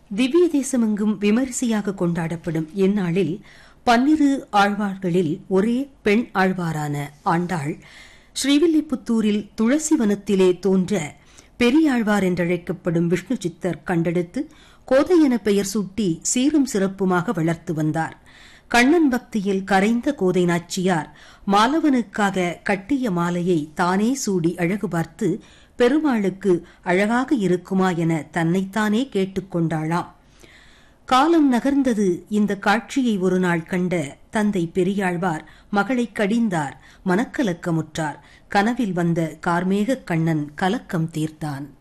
திவ்ய தேசமெங்கும் விமரிசையாக கொண்டாடப்படும் இந்நாளில் பன்னிரு ஆழ்வார்களில் ஒரே பெண் ஆழ்வாரான ஆண்டாள் ஸ்ரீவில்லிபுத்தூரில் துளசி வனத்திலே தோன்ற பெரியாழ்வார் என்றழைக்கப்படும் விஷ்ணு சித்தர் கண்டெடுத்து கோதை என பெயர் சூட்டி சீரும் சிறப்புமாக வளர்த்து வந்தார் கண்ணன் பக்தியில் கரைந்த கோதை நாச்சியார் மாலவனுக்காக கட்டிய மாலையை தானே சூடி அழகு பார்த்து பெருமாளுக்கு அழகாக இருக்குமா என தன்னைத்தானே கேட்டுக்கொண்டாளாம் காலம் நகர்ந்தது இந்த காட்சியை ஒரு நாள் கண்ட தந்தை பெரியாழ்வார் மகளை கடிந்தார் மனக்கலக்கமுற்றார் கனவில் வந்த கார்மேக கண்ணன் கலக்கம் தீர்த்தான்